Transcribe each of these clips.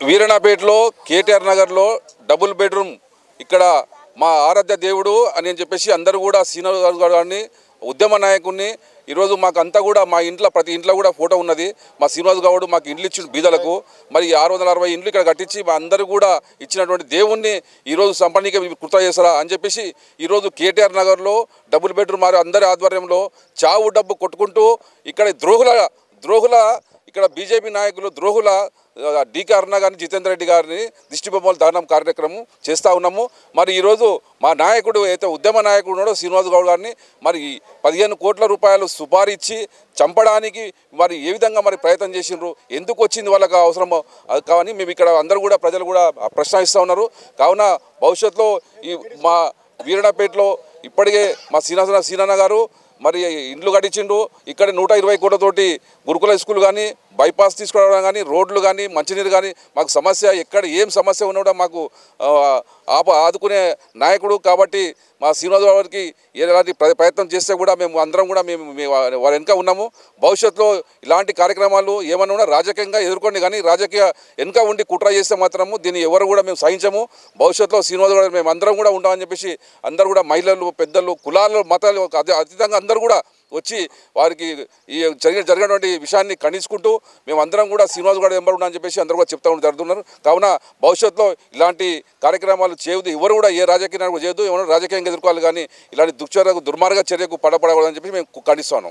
వీరనాపేటలో కేటీఆర్ నగర్లో double bedroom ఇక్కడ మా ఆరాధ్య దేవుడు అని అని చెప్పేసి అందరూ కూడా సీనియర్ గారు గారిని ఉద్యమ నాయకుడిని ఈరోజు మాకు అంతా కూడా మా ఇంట్లో ప్రతి ఇంట్లో కూడా ఫోటో ఉన్నది మా శ్రీనివాస్ గౌడ్ మాకు ఇండ్లు ఇచ్చిన బీదలకు మరి ఆరు వందల అరవై ఇండ్లు ఇక్కడ కట్టించి మా అందరూ కూడా ఇచ్చినటువంటి దేవుణ్ణి ఈరోజు సంపన్నిక కృత చేస్తారా అని చెప్పేసి ఈరోజు కేటీఆర్ నగర్లో డబుల్ బెడ్రూమ్ మారి అందరి ఆధ్వర్యంలో చావు డబ్బు కొట్టుకుంటూ ఇక్కడ ద్రోహుల ద్రోహుల ఇక్కడ బీజేపీ నాయకులు ద్రోహుల ఆ, డీకే అరుణ గారిని జితేందర్ రెడ్డి గారిని దిష్టి బొమ్మల దానం కార్యక్రమం చేస్తూ ఉన్నాము మరి ఈరోజు మా నాయకుడు అయితే ఉద్యమ నాయకుడు ఉన్నాడో శ్రీనివాస్ గౌడ్ గారిని మరి ఈ పదిహేను కోట్ల రూపాయలు సుపారీ ఇచ్చి చంపడానికి మరి ఏ విధంగా మరి ప్రయత్నం చేసిండ్రు ఎందుకు వచ్చింది వాళ్ళకి అవసరమో అది కావని మేము ఇక్కడ అందరూ కూడా ప్రజలు కూడా ప్రశ్నిస్తూ ఉన్నారు కావున భవిష్యత్తులో ఈ మా వీరణపేటలో ఇప్పటికే మా శ్రీనివాస సీనన్న గారు మరి ఇండ్లు కట్టించిండు ఇక్కడ నూట ఇరవై కోట్లతోటి గురుకుల స్కూల్ కానీ బైపాస్ తీసుకురావడం కానీ రోడ్లు కానీ మంచినీరు కానీ మాకు సమస్య ఎక్కడ ఏం సమస్య ఉన్నా కూడా మాకు ఆ, ఆప ఆదుకునే నాయకుడు కాబట్టి మా శ్రీనివాస గారికి ఎలాంటి ప్ర- ప్రయత్నం చేస్తే కూడా మేము అందరం కూడా మేము మీ వా- వారి వెనుక ఉన్నాము భవిష్యత్తులో ఇలాంటి కార్యక్రమాలు ఏమన్నా కూడా రాజకీయంగా ఎదుర్కోండి కానీ రాజకీయ వెనుక ఉండి కుట్ర చేస్తే మాత్రము దీన్ని ఎవరు కూడా మేము సహించము భవిష్యత్తులో శ్రీనివాస గారు మేము అందరం కూడా ఉంటామని చెప్పేసి అందరూ కూడా మహిళలు పెద్దలు కులాలు మతాలు అతి అతీతంగా అందరూ కూడా వచ్చి వారికి ఈ జరిగిన జరిగినటువంటి విషయాన్ని ఖండించుకుంటూ మేము అందరం కూడా శ్రీనివాస్ గారు ఎంబడి అని చెప్పేసి అందరూ కూడా చెప్తా జరుగుతున్నారు కావున భవిష్యత్తులో ఇలాంటి కార్యక్రమాలు చేయదు ఎవరు కూడా ఏ రాజకీయ నాయకుడు చేయదు ఎవరు రాజకీయంగా ఎదుర్కోవాలి కానీ ఇలాంటి దుశ్చర్యకు దుర్మార్గ చర్యకు పడపడకూడదని చెప్పి మేము ఖండిస్తున్నాం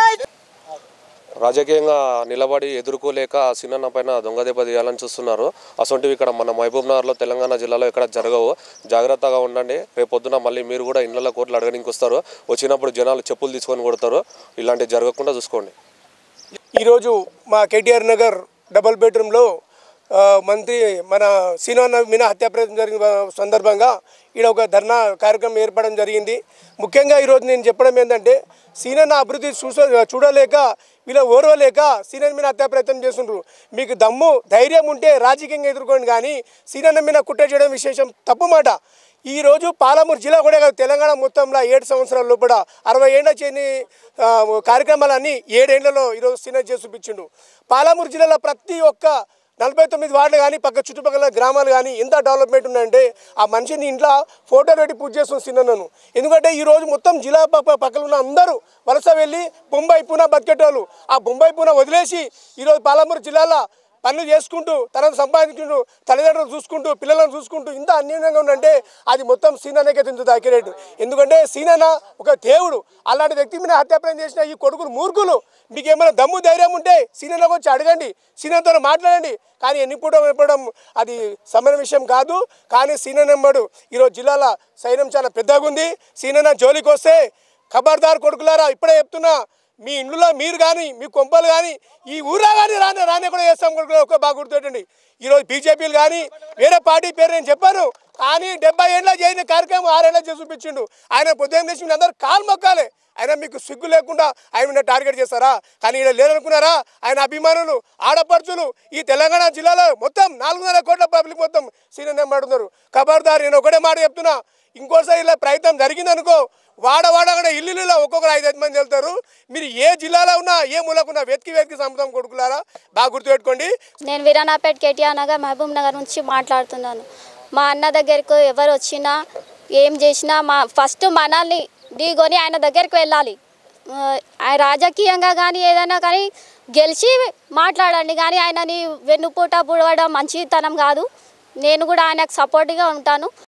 రాజకీయంగా నిలబడి ఎదుర్కోలేక సినన్న పైన దొంగ దెబ్బ తీయాలని చూస్తున్నారు అసొంటివి ఇక్కడ మన మహబూబ్ నగర్లో తెలంగాణ జిల్లాలో ఇక్కడ జరగవు జాగ్రత్తగా ఉండండి రేపు పొద్దున మళ్ళీ మీరు కూడా ఇళ్ళ కోట్లు అడగడానికి వస్తారు వచ్చినప్పుడు జనాలు చెప్పులు తీసుకొని కొడతారు ఇలాంటివి జరగకుండా చూసుకోండి ఈరోజు మా కేటీఆర్ నగర్ డబల్ బెడ్రూమ్లో ఆ, మంత్రి మన సీనోన్న మీనా హత్యా ప్రయత్నం జరిగిన సందర్భంగా ఈడ ఒక ధర్నా కార్యక్రమం ఏర్పడడం జరిగింది ముఖ్యంగా ఈరోజు నేను చెప్పడం ఏంటంటే సీనన్న అభివృద్ధి చూస చూడలేక వీళ్ళ ఓర్వలేక సీనన్న మీద హత్యా ప్రయత్నం చేస్తుండ్రు మీకు దమ్ము ధైర్యం ఉంటే రాజకీయంగా ఎదుర్కోండి కానీ సీనన్న మీద కుట్ర చేయడం విశేషం తప్పు మాట ఈ రోజు పాలమూరు జిల్లా కూడా కాదు తెలంగాణ మొత్తంలో ఏడు సంవత్సరాల లోపల అరవై ఏళ్ళ చేయని ఆ, కార్యక్రమాలన్నీ ఏడేళ్లలో ఈరోజు సీనియర్ చేసి చూపించిండు పాలమూరు జిల్లాలో ప్రతి ఒక్క నలభై తొమ్మిది వార్డులు కానీ పక్క చుట్టుపక్కల గ్రామాలు కానీ ఎంత డెవలప్మెంట్ ఉందంటే ఆ మనిషిని ఇంట్లో ఫోటో పెట్టి పూజ చేస్తుంది సిన్నను ఎందుకంటే ఈ రోజు మొత్తం జిల్లా పక్క పక్కన ఉన్న అందరూ వలస వెళ్ళి బొంబాయి పూనా బతికేటోళ్ళు ఆ బొంబాయి పూనా వదిలేసి ఈరోజు పాలమూరు జిల్లాలో పనులు చేసుకుంటూ తనను సంపాదించుకుంటూ తల్లిదండ్రులు చూసుకుంటూ పిల్లలను చూసుకుంటూ ఇంత అన్యూనంగా ఉందంటే అది మొత్తం సీనానకే తింటుంది అక్యురేట్ ఎందుకంటే సీనాన ఒక దేవుడు అలాంటి వ్యక్తి మీద హత్యాప్రయం చేసిన ఈ కొడుకులు మూర్ఖులు మీకు ఏమైనా దమ్ము ధైర్యం ఉంటే సీనాలోకి వచ్చి అడగండి సీనాతో మాట్లాడండి కానీ ఎన్నిపోవడం ఎప్పడం అది సమయ విషయం కాదు కానీ సీననమ్మడు ఈరోజు జిల్లాల సైన్యం చాలా పెద్దగా ఉంది సీనన్న జోలికి వస్తే ఖబర్దార్ కొడుకులారా ఇప్పుడే చెప్తున్నా మీ ఇండ్లలో మీరు కానీ మీ కొంపలు కానీ ఈ ఊరా కానీ రాని రాని కూడా చేస్తాం కొడుకు ఒక బాగా గుర్తుపెట్టండి ఈరోజు బీజేపీలు కానీ వేరే పార్టీ పేరు నేను చెప్పాను కానీ డెబ్బై ఏళ్ళ చేయని కార్యక్రమం ఆరేళ్ళ చేసి చూపించిండు ఆయన పొద్దున్న చేసి మీరు అందరూ కాలు మొక్కాలి ఆయన మీకు సిగ్గు లేకుండా ఆయన మీద టార్గెట్ చేస్తారా కానీ ఈయన లేరనుకున్నారా ఆయన అభిమానులు ఆడపడుచులు ఈ తెలంగాణ జిల్లాలో మొత్తం నాలుగున్నర కోట్ల పబ్లిక్ మొత్తం సీనియర్ మాట్లాడుతున్నారు ఖబర్దార్ నేను ఒకటే మాట చెప్తున్నా ఇంకోసారి ఇలా ప్రయత్నం జరిగిందనుకో వాడ వాడ కూడా ఇల్లులో ఒక్కొక్కరు ఐదు ఐదు మంది వెళ్తారు మీరు ఏ జిల్లాలో ఉన్నా ఏ మూలకున్నా వెతికి వెతికి సంపదం కొడుకులారా బాగా గుర్తుపెట్టుకోండి నేను వీరానాపేట్ కేటీఆర్ నగర్ మహబూబ్ నగర్ నుంచి మాట్లాడుతున్నాను మా అన్న దగ్గరకు ఎవరు వచ్చినా ఏం చేసినా మా ఫస్ట్ మనల్ని ఢీకొని ఆయన దగ్గరికి వెళ్ళాలి ఆ, ఆయన రాజకీయంగా కానీ ఏదైనా కానీ గెలిచి మాట్లాడండి కానీ ఆయనని వెన్నుపూట పుడవడం మంచితనం కాదు నేను కూడా ఆయనకు సపోర్ట్గా ఉంటాను